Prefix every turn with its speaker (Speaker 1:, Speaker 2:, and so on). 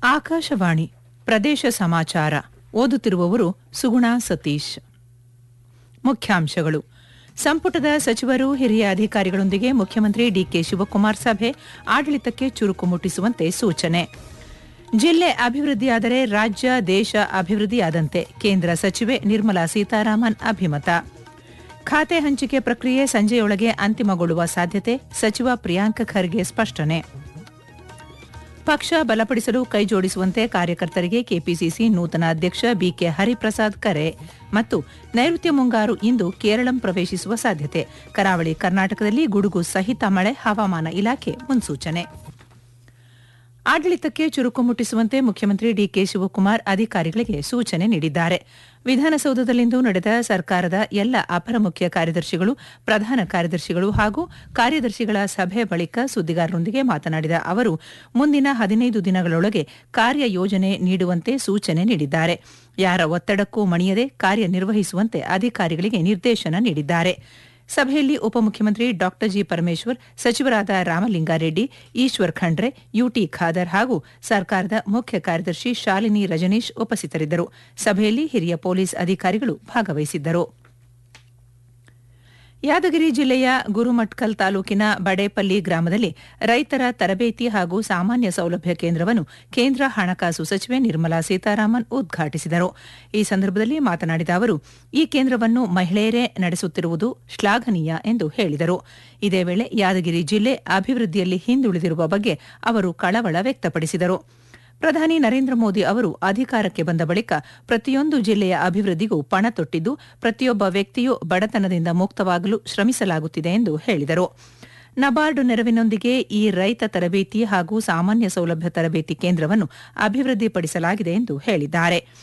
Speaker 1: ಆಕಾಶವಾಣಿ ಪ್ರದೇಶ ಸಮಾಚಾರ ಓದುತ್ತಿರುವವರು ಸುಗುಣಾ ಸತೀಶ್ ಮುಖ್ಯಾಂಶಗಳು ಸಂಪುಟದ ಸಚಿವರು ಹಿರಿಯ ಅಧಿಕಾರಿಗಳೊಂದಿಗೆ ಮುಖ್ಯಮಂತ್ರಿ ಡಿಕೆ ಶಿವಕುಮಾರ್ ಸಭೆ ಆಡಳಿತಕ್ಕೆ ಚುರುಕು ಮುಟ್ಟಿಸುವಂತೆ ಸೂಚನೆ ಜಿಲ್ಲೆ ಅಭಿವೃದ್ಧಿಯಾದರೆ ರಾಜ್ಯ ದೇಶ ಅಭಿವೃದ್ಧಿಯಾದಂತೆ ಕೇಂದ್ರ ಸಚಿವೆ ನಿರ್ಮಲಾ ಸೀತಾರಾಮನ್ ಅಭಿಮತ ಖಾತೆ ಹಂಚಿಕೆ ಪ್ರಕ್ರಿಯೆ ಸಂಜೆಯೊಳಗೆ ಅಂತಿಮಗೊಳ್ಳುವ ಸಾಧ್ಯತೆ ಸಚಿವ ಪ್ರಿಯಾಂಕ್ ಖರ್ಗೆ ಸ್ಪಷ್ಟನೆ ಪಕ್ಷ ಬಲಪಡಿಸಲು ಕೈಜೋಡಿಸುವಂತೆ ಕಾರ್ಯಕರ್ತರಿಗೆ ಕೆಪಿಸಿಸಿ ನೂತನ ಅಧ್ಯಕ್ಷ ಬಿಕೆ ಹರಿಪ್ರಸಾದ್ ಕರೆ ಮತ್ತು ನೈಋತ್ಯ ಮುಂಗಾರು ಇಂದು ಕೇರಳಂ ಪ್ರವೇಶಿಸುವ ಸಾಧ್ಯತೆ ಕರಾವಳಿ ಕರ್ನಾಟಕದಲ್ಲಿ ಗುಡುಗು ಸಹಿತ ಮಳೆ ಹವಾಮಾನ ಇಲಾಖೆ ಮುನ್ಸೂಚನೆ ಆಡಳಿತಕ್ಕೆ ಚುರುಕು ಮುಟ್ಟಿಸುವಂತೆ ಮುಖ್ಯಮಂತ್ರಿ ಡಿಕೆ ಶಿವಕುಮಾರ್ ಅಧಿಕಾರಿಗಳಿಗೆ ಸೂಚನೆ ನೀಡಿದ್ದಾರೆ ವಿಧಾನಸೌಧದಲ್ಲಿಂದು ನಡೆದ ಸರ್ಕಾರದ ಎಲ್ಲ ಅಪರ ಮುಖ್ಯ ಕಾರ್ಯದರ್ಶಿಗಳು ಪ್ರಧಾನ ಕಾರ್ಯದರ್ಶಿಗಳು ಹಾಗೂ ಕಾರ್ಯದರ್ಶಿಗಳ ಸಭೆ ಬಳಿಕ ಸುದ್ದಿಗಾರರೊಂದಿಗೆ ಮಾತನಾಡಿದ ಅವರು ಮುಂದಿನ ಹದಿನೈದು ದಿನಗಳೊಳಗೆ ಕಾರ್ಯಯೋಜನೆ ನೀಡುವಂತೆ ಸೂಚನೆ ನೀಡಿದ್ದಾರೆ ಯಾರ ಒತ್ತಡಕ್ಕೂ ಮಣಿಯದೆ ಕಾರ್ಯನಿರ್ವಹಿಸುವಂತೆ ಅಧಿಕಾರಿಗಳಿಗೆ ನಿರ್ದೇಶನ ನೀಡಿದ್ದಾರೆ ಸಭೆಯಲ್ಲಿ ಉಪಮುಖ್ಯಮಂತ್ರಿ ಡಾ ಜಿ ಪರಮೇಶ್ವರ್ ಸಚಿವರಾದ ರಾಮಲಿಂಗಾರೆಡ್ಡಿ ಈಶ್ವರ್ ಖಂಡ್ರೆ ಯುಟಿ ಖಾದರ್ ಹಾಗೂ ಸರ್ಕಾರದ ಮುಖ್ಯ ಕಾರ್ಯದರ್ಶಿ ಶಾಲಿನಿ ರಜನೀಶ್ ಉಪಸ್ಥಿತರಿದ್ದರು ಸಭೆಯಲ್ಲಿ ಹಿರಿಯ ಪೊಲೀಸ್ ಅಧಿಕಾರಿಗಳು ಭಾಗವಹಿಸಿದ್ದರು ಯಾದಗಿರಿ ಜಿಲ್ಲೆಯ ಗುರುಮಟ್ಕಲ್ ತಾಲೂಕಿನ ಬಡೇಪಲ್ಲಿ ಗ್ರಾಮದಲ್ಲಿ ರೈತರ ತರಬೇತಿ ಹಾಗೂ ಸಾಮಾನ್ಯ ಸೌಲಭ್ಯ ಕೇಂದ್ರವನ್ನು ಕೇಂದ್ರ ಹಣಕಾಸು ಸಚಿವೆ ನಿರ್ಮಲಾ ಸೀತಾರಾಮನ್ ಉದ್ಘಾಟಿಸಿದರು ಈ ಸಂದರ್ಭದಲ್ಲಿ ಮಾತನಾಡಿದ ಅವರು ಈ ಕೇಂದ್ರವನ್ನು ಮಹಿಳೆಯರೇ ನಡೆಸುತ್ತಿರುವುದು ಶ್ಲಾಘನೀಯ ಎಂದು ಹೇಳಿದರು ಇದೇ ವೇಳೆ ಯಾದಗಿರಿ ಜಿಲ್ಲೆ ಅಭಿವೃದ್ಧಿಯಲ್ಲಿ ಹಿಂದುಳಿದಿರುವ ಬಗ್ಗೆ ಅವರು ಕಳವಳ ವ್ಯಕ್ತಪಡಿಸಿದರು ಪ್ರಧಾನಿ ನರೇಂದ್ರ ಮೋದಿ ಅವರು ಅಧಿಕಾರಕ್ಕೆ ಬಂದ ಬಳಿಕ ಪ್ರತಿಯೊಂದು ಜಿಲ್ಲೆಯ ಅಭಿವೃದ್ಧಿಗೂ ಪಣ ತೊಟ್ಟಿದ್ದು ಪ್ರತಿಯೊಬ್ಬ ವ್ಯಕ್ತಿಯೂ ಬಡತನದಿಂದ ಮುಕ್ತವಾಗಲು ಶ್ರಮಿಸಲಾಗುತ್ತಿದೆ ಎಂದು ಹೇಳಿದರು ನಬಾರ್ಡ್ ನೆರವಿನೊಂದಿಗೆ ಈ ರೈತ ತರಬೇತಿ ಹಾಗೂ ಸಾಮಾನ್ಯ ಸೌಲಭ್ಯ ತರಬೇತಿ ಕೇಂದ್ರವನ್ನು ಅಭಿವೃದ್ಧಿಪಡಿಸಲಾಗಿದೆ ಎಂದು ಹೇಳಿದ್ದಾರೆ